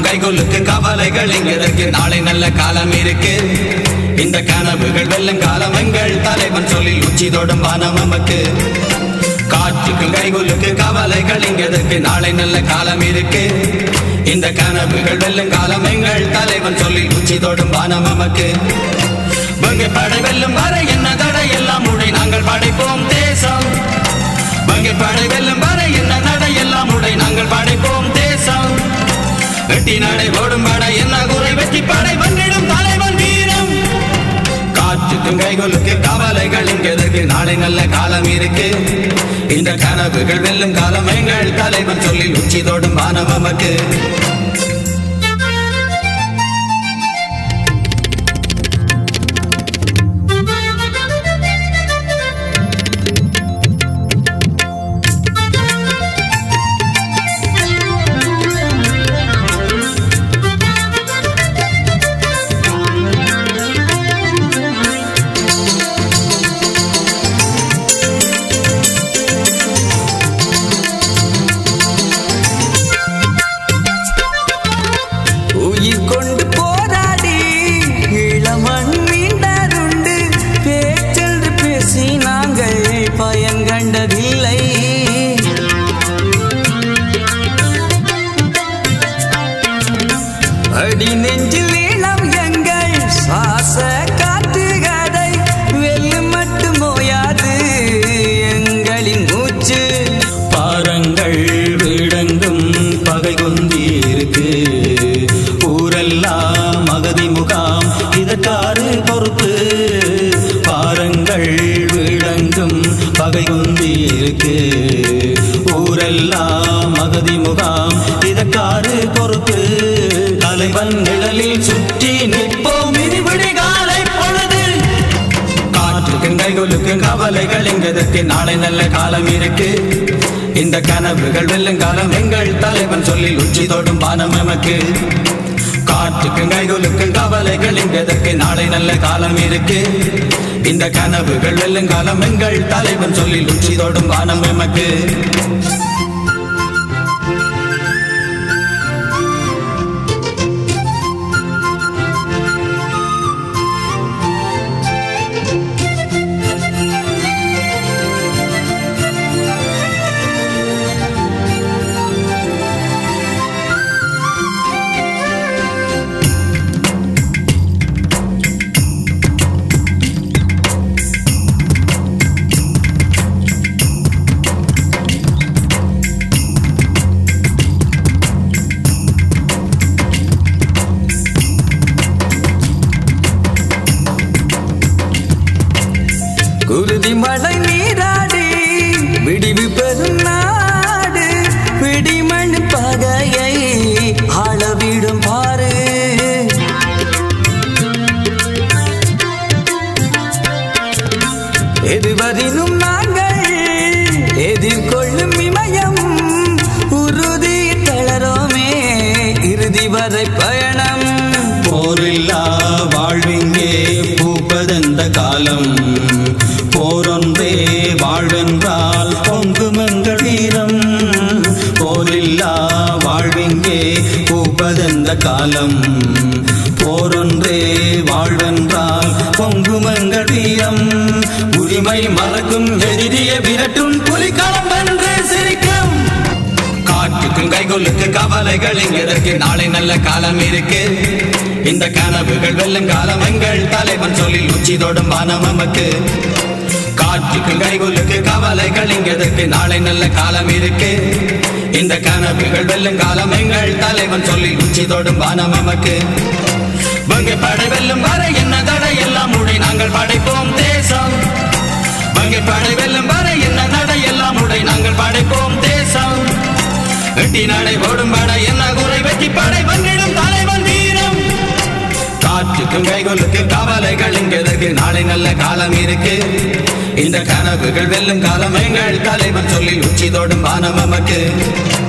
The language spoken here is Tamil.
கைகொலுக்கு கவலைகள் எங்களுக்கு நாளை நல்ல காலம் இருக்கு இந்த கனவுகள் வெல்லும் காலம் எங்கள் தலைவன் சொல்லி உச்சி தொடும் வானம் நமக்கு காற்றுக்கும் கைகொலுக்கு கவலைகள் எங்களுக்கு நாளை நல்ல காலம் இருக்கு இந்த கனவுகள் வெல்லும் காலம் எங்கள் தலைவன் சொல்லி உச்சி தொடும் வானம் நமக்கு வங்கை படை வெல்லும் வரை என்ன தடை எல்லாம் உடை நாங்கள் படைப்போம் தேசம் வங்கை படை வெல்லும் வரை என்ன நடை எல்லாம் உடை நாங்கள் படைப்போம் தேசம் வெட்டி நடை ஓடும் படை என்ன குறை வெற்றி படை வந்திடும் தலைவன் வீரம் காற்றுக்கும் கைகளுக்கு கவலைகள் இங்கு நாளை நல்ல காலம் இருக்கு இந்த கனவுகள் வெல்லும் காலம் எங்கள் தலைவன் சொல்லி உச்சி தொடும் வானம் நமக்கு உயிர் கொண்டு போராடி இளமண் மீண்டாருண்டு பேச்சென்று பேசி நாங்கள் பயன் கண்டதில்லை அடி நெஞ்சில் இளம் எங்கள் சுவாச காற்று கதை வெல்லு மட்டும் ஓயாது எங்களின் மூச்சு பாரங்கள் வீடெங்கும் பகை கொந்தி இருக்கு ஊரெல்லாம் மகதி முகாம் இதற்காறு பொறுப்பு பாரங்கள் வீடெங்கும் பகை கொந்தி இருக்கு ஊரெல்லாம் மகதி முகாம் இதற்காறு பொறுப்பு தலைவன் நிழலில் சுற்றி நிற்போம் விதிவிடி காலை பொழுது காற்றுக்கும் கைகளுக்கும் கவலைகள் எங்களுக்கு நாளை நல்ல காலம் இருக்கு இந்த கனவுகள் வெல்லும் காலம் எங்கள் தலைவன் சொல்லி உச்சி தொடும் வானம் எமக்கு காற்றுக்கும் கைகளுக்கும் கவலைகள் எங்களுக்கு நாளை நல்ல காலம் இருக்கு இந்த கனவுகள் வெல்லும் காலம் எங்கள் தலைவன் சொல்லி உச்சி தொடும் வானம் எமக்கு குருதி மலை நீராடி விடிவு பெறும் நாடு பிடிமண் பகையை ஆளவிடும் பாரு எதுவரினும் நாங்கள் எதிர்கொள்ளும் இமயம் உறுதி தளரோமே இறுதி வரை பயணம் போரில்லா வாழ்விங்கே பூப்பதெந்த காலம் போரொன்றே வாழ்வென்றால் பொங்குமெங்கள் வீரம் போரில்லா வாழ்விங்கே பூப்பதெந்த காலம் போரொன்றே வாழ்வென்றால் பொங்குமெங்கள் வீரம் உரிமை மறக்கும் எதிரிய விரட்டும் புலிக்களம் வென்று சிரிக்கும் காற்றுக்கும் கைகொலுக்கு கவலைகள் எங்களுக்கு நாளை நல்ல காலம் இருக்கு இந்த கனவுகள் வெல்லும் காலம் எங்கள் தலைவன் சொல்லி உச்சி தொடும் வானம் நமக்கு காற்றுக்கும் கைகொலுக்கு கவலைகள் எங்களுக்கு நாளை நல்ல காலம் இருக்கு இந்த கனவுகள் வெல்லும் காலம் எங்கள் தலைவன் சொல்லி உச்சி தொடும் வானம் நமக்கு வங்கை படை வெல்லும் வரை என்ன தடை எல்லாம் உடை நாங்கள் படைப்போம் தேசம் வங்கை படை வெல்லும் வரை என்ன நடை எல்லாம் உடை நாங்கள் படைப்போம் தேசம் வெட்டி நடை ஓடும் படை என்ன குறை வெற்றி படை வந்திடும் தலைவன் வீரம் காற்றுக்கும் கைகளுக்கு கவலைகள் இங்கு நாளை நல்ல காலம் இருக்கு இந்த கனவுகள் வெல்லும் காலம் எங்கள் தலைவன் சொல்லி உச்சி தொடும் வானம் நமக்கு